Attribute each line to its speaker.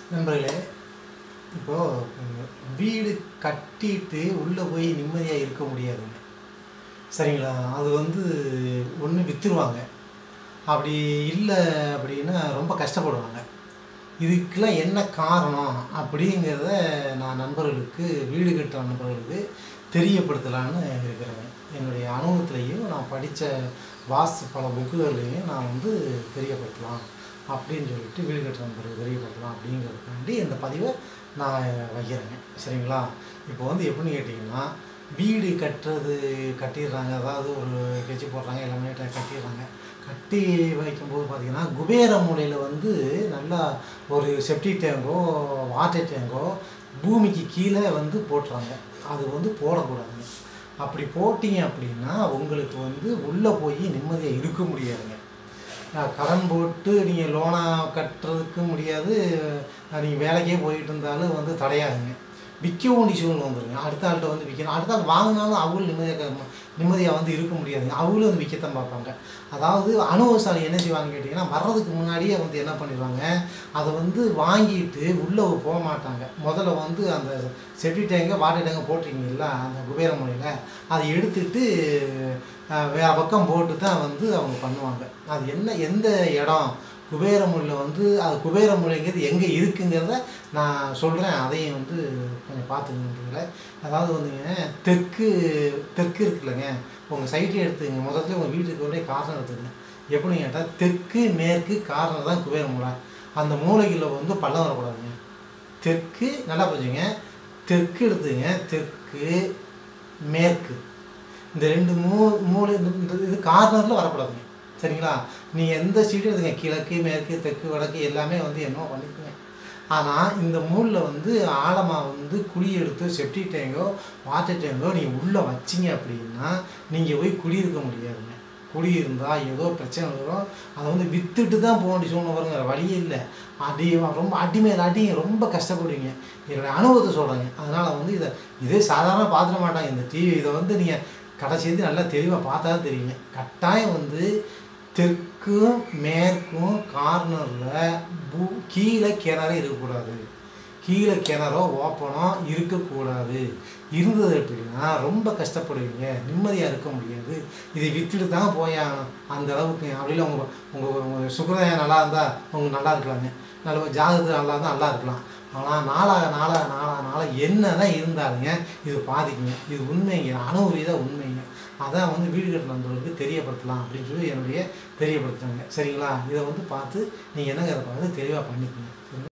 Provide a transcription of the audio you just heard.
Speaker 1: நண்பர்களே இப்போது வீடு கட்டிட்டு உள்ளே போய் நிம்மதியாக இருக்க முடியாதுங்க சரிங்களா அது வந்து ஒன்று விற்றுருவாங்க அப்படி இல்லை அப்படின்னா ரொம்ப கஷ்டப்படுவாங்க இதுக்கெல்லாம் என்ன காரணம் அப்படிங்கிறத நான் நண்பர்களுக்கு வீடு கட்டுற நண்பர்களுக்கு தெரியப்படுத்தலான்னு இருக்கிறேங்க என்னுடைய அனுபவத்திலையும் நான் படித்த வாஸ்து பல புக்குகள்லையும் நான் வந்து தெரியப்படுத்தலாம் அப்படின்னு சொல்லிட்டு வீடு கட்டுற நண்பர்களுக்கு தெரியப்படுத்தலாம் அப்படிங்கிறதுக்காண்டி இந்த பதிவை நான் வைக்கிறேங்க சரிங்களா இப்போ வந்து எப்படின்னு கேட்டிங்கன்னா வீடு கட்டுறது கட்டிடுறாங்க அதாவது ஒரு கெச்சு போடுறாங்க எல்லாமே ட- கட்டிடுறாங்க கட்டி வைக்கும்போது பார்த்திங்கன்னா குபேர மூலையில் வந்து நல்லா ஒரு செப்டி டேங்கோ வாட்டர் டேங்கோ பூமிக்கு கீழே வந்து போட்டுறாங்க அது வந்து போடக்கூடாதுங்க அப்படி போட்டிங்க அப்படின்னா உங்களுக்கு வந்து உள்ளே போய் நிம்மதியாக இருக்க முடியாதுங்க அஹ் கடன் போட்டு நீங்கள் லோனாக கட்டுறதுக்கு முடியாது நீங்கள் வேலைக்கே போயிட்டு இருந்தாலும் வந்து தடையாகுங்க விற்க வேண்டிய சூழ்நிலை வந்துருங்க அடுத்த ஆள்கிட்ட வந்து விற்கணும் அடுத்த ஆள் வாங்கினாலும் அவங்களும் நிம்மதியாக நிம்மதியாக வந்து இருக்க முடியாதுங்க அவங்களும் வந்து விற்கத்தான் பார்ப்பாங்க அதாவது அனுபவசாலி என்ன செய்வாங்கன்னு கேட்டிங்கன்னா வர்றதுக்கு முன்னாடியே வந்து என்ன பண்ணிடுவாங்க அதை வந்து வாங்கிட்டு உள்ளே போக மாட்டாங்க முதல்ல வந்து அந்த செப்டி டேங்கை வாட்டர் டேங்கை போட்டிருக்கீங்களா அந்த குபேர முறையில் அதை எடுத்துட்டு அஹ், வேற பக்கம் போட்டு தான் வந்து அவங்க பண்ணுவாங்க அது என்ன எந்த இடம் குபேர முறையில் வந்து அது குபேர முறைங்கிறது எங்கே இருக்குங்கிறத நான் சொல்கிறேன் அதையும் வந்து கொஞ்சம் பார்த்துக்கணுன்றதுல அதாவது வந்துங்க தெற்கு தெற்கு இருக்குல்லங்க உங்கள் சைட்டை எடுத்துங்க முதல்ல உங்கள் வீட்டுக்கு உடைய காரணம் எடுத்துங்க எப்படின்னு கேட்டால் தெற்கு மேற்கு காரணம் தான் குபேர மூலை அந்த மூலைகளில் வந்து பள்ளம் வரக்கூடாதுங்க தெற்கு நல்லா புரிஞ்சுங்க தெற்கு எடுத்துங்க தெற்கு மேற்கு இந்த ரெண்டு மூ மூலை இந்த- இந்த இது கார்னரில் வரக்கூடாதுங்க சரிங்களா நீங்கள் எந்த சீட்டு எடுத்துங்க கிழக்கு மேற்கு தெற்கு வடக்கு எல்லாமே வந்து என்னவோ பண்ணிக்கோங்க ஆனால் இந்த மூலில் வந்து ஆழமாக வந்து குழி எடுத்து செப்டி டேங்கோ வாட்டர் டேங்கோ நீங்கள் உள்ளே வச்சிங்க அப்படின்னா நீங்கள் போய் குடியிருக்க முடியாதுங்க குடியிருந்தால் ஏதோ பிரச்சனை வரும் அதை வந்து விற்றுட்டு தான் போக வேண்டிய சூழ்நிலை வருங்கிற வழியே இல்லை அடி ரொம்ப அடி மேல் அடி ரொம்ப கஷ்டப்படுவீங்க என்னுடைய அனுபவத்தை சொல்கிறேங்க அதனால் வந்து இதை இதே சாதாரண பார்த்துட மாட்டாங்க இந்த டிவி இதை வந்து நீங்கள் கடைசி வந்து நல்லா தெளிவாக பார்த்தா தான் தெரியுங்க கட்டாயம் வந்து தெற்கும் மேற்கும் கார்னரில் பூ கீழே கிணறே இருக்கக்கூடாது கீழே கிணறோ ஓப்பனோ இருக்கக்கூடாது இருந்தது அப்படின்னா ரொம்ப கஷ்டப்படுவீங்க நிம்மதியாக இருக்க முடியாது இதை விட்டுட்டு தான் போயாகணும் அந்த அளவுக்கு அப்படில உங்கள் உங்கள் உங்கள் சுகரம் நல்லா இருந்தால் உங்களுக்கு நல்லா இருக்கலாங்க நல்ல ஜாதகத்தில் நல்லா இருந்தால் நல்லா இருக்கலாம் ஆனால் நாளாக நாளாக நாளாக நாளாக என்ன தான் இருந்தாலுங்க இது பாதிக்குங்க இது உண்மைங்க அனுபவம் உண்மைங்க அதான் வந்து வீடு கட்ட நண்பர்களுக்கு தெரியப்படுத்தலாம் அப்படின்னு சொல்லி என்னுடைய தெரியப்படுத்துறாங்க சரிங்களா இதை வந்து பார்த்து நீங்கள் என்னங்கிறத பார்த்து தெளிவாக பண்ணிக்கோங்க